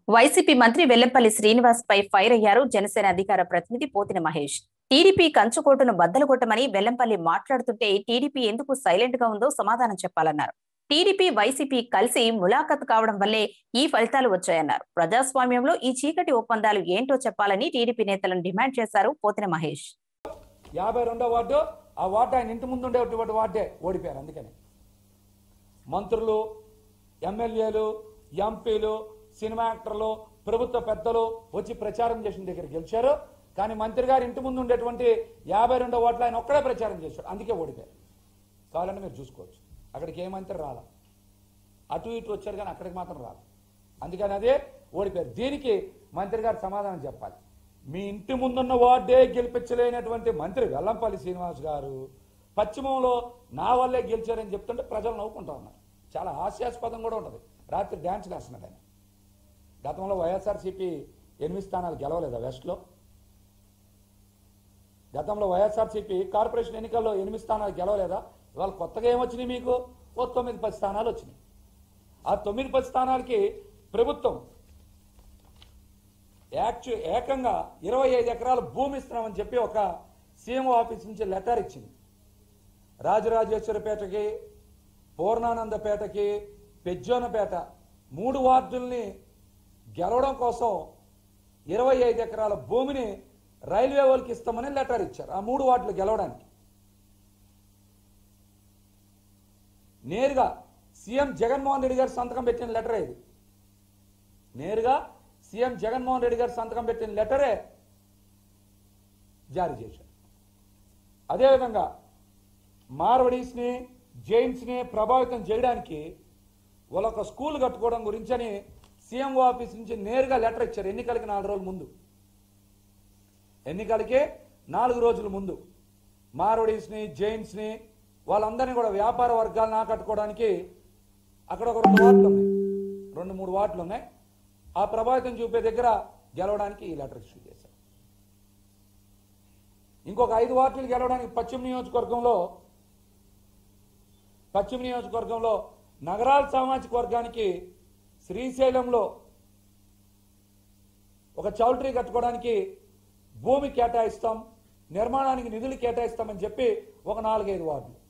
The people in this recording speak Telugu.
వైసీపీ మంత్రి వెల్లంపల్లి శ్రీనివాస్ పై ఫైర్ అయ్యారు జనసేన అధికార ప్రతినిధి పోతిన మహేష్ టీడీపీ కంచుకోటను బద్దలు కొట్టమని వెల్లంపల్లి మాట్లాడుతుంటే టీడీపీ ఎందుకు సైలెంట్ గా ఉందో సమాధానం చెప్పాలన్నారు టీడీపీ వైసీపీ కలిసి ములాఖత్ కావడం వల్లే ఈ ఫలితాలు వచ్చాయన్నారు ప్రజాస్వామ్యంలో ఈ చీకటి ఒప్పందాలు ఏంటో చెప్పాలని టీడీపీ నేతలను డిమాండ్ చేశారు పోతిన మహేష్ యాభై రెండో వార్డు ఆ వార్డు ఆయన ఇంటి ముందు ఉండేటువంటి వార్డే ఓడిపోయారు అందుకని మంత్రులు ఎమ్మెల్యేలు ఎంపీలు సినిమా యాక్టర్లు ప్రభుత్వ పెద్దలు వచ్చి ప్రచారం చేసిన దగ్గర గెలిచారు కానీ మంత్రి గారు ఇంటి ముందు ఉండేటువంటి యాభై రెండో ఓట్లు ఆయన ఒక్కడే ప్రచారం చేశాడు అందుకే ఓడిపోయారు కావాలంటే మీరు చూసుకోవచ్చు అక్కడికి ఏ మంత్రి రాలా అటు ఇటు వచ్చారు కానీ అక్కడికి మాత్రం రాదు అందుకని అదే ఓడిపోయారు దీనికి మంత్రి గారు సమాధానం చెప్పాలి మీ ఇంటి ముందున్న వార్డే గెలిపించలేనటువంటి మంత్రి వెల్లంపల్లి శ్రీనివాస్ గారు పశ్చిమంలో నా వల్లే గెలిచారని చెప్తుంటే ప్రజలు నవ్వుకుంటా ఉన్నారు చాలా హాస్యాస్పదం కూడా ఉంటుంది రాత్రి డ్యాన్స్ వేస్తున్నాడు ఆయన గతంలో వైఎస్ఆర్సీపీ ఎనిమిది స్థానాలు గెలవలేదా వెస్ట్లో గతంలో వైఎస్ఆర్సీపీ కార్పొరేషన్ ఎన్నికల్లో ఎనిమిది స్థానాలు గెలవలేదా ఇవాళ కొత్తగా ఏమొచ్చినాయి మీకు ఓ తొమ్మిది పది స్థానాలు వచ్చినాయి ఆ తొమ్మిది పది స్థానాలకి ప్రభుత్వం యాక్చు ఏకంగా ఇరవై ఐదు ఎకరాల భూమి ఇస్తున్నామని చెప్పి ఒక సీఎం ఆఫీస్ నుంచి లెటర్ ఇచ్చింది రాజరాజేశ్వరపేటకి పూర్ణానందపేటకి పెజ్జోనపేట మూడు వార్డుల్ని గెలవడం కోసం ఇరవై ఐదు ఎకరాల భూమిని రైల్వే వాళ్ళకి ఇస్తామని లెటర్ ఇచ్చారు ఆ మూడు వార్డులు గెలవడానికి నేరుగా సీఎం జగన్మోహన్ రెడ్డి గారు సంతకం పెట్టిన లెటర్ ఇది నేరుగా సీఎం జగన్మోహన్ రెడ్డి గారు సంతకం పెట్టిన లెటరే జారీ చేశారు అదేవిధంగా మార్వడీస్ని జైన్స్ని ప్రభావితం చేయడానికి వాళ్ళ ఒక స్కూల్ కట్టుకోవడం గురించని సీఎంఓ ఆఫీస్ నుంచి నేరుగా లెటర్ ఇచ్చారు ఎన్నికలకి నాలుగు రోజుల ముందు ఎన్నికలకి నాలుగు రోజుల ముందు మార్వడీస్ని జైన్స్ని వాళ్ళందరినీ కూడా వ్యాపార వర్గాలను ఆకట్టుకోవడానికి అక్కడ ఒక రెండు వార్డులు ఉన్నాయి రెండు మూడు వార్డులు ఉన్నాయి ఆ ప్రభావితం చూపే దగ్గర గెలవడానికి ఈ లెటర్ ఇష్యూ చేశారు ఇంకొక ఐదు వార్డులు గెలవడానికి పశ్చిమ నియోజకవర్గంలో పశ్చిమ నియోజకవర్గంలో నగరాల సామాజిక వర్గానికి శ్రీశైలంలో ఒక చౌల్ట్రీ కట్టుకోవడానికి భూమి కేటాయిస్తాం నిర్మాణానికి నిధులు కేటాయిస్తామని చెప్పి ఒక నాలుగైదు వార్డులు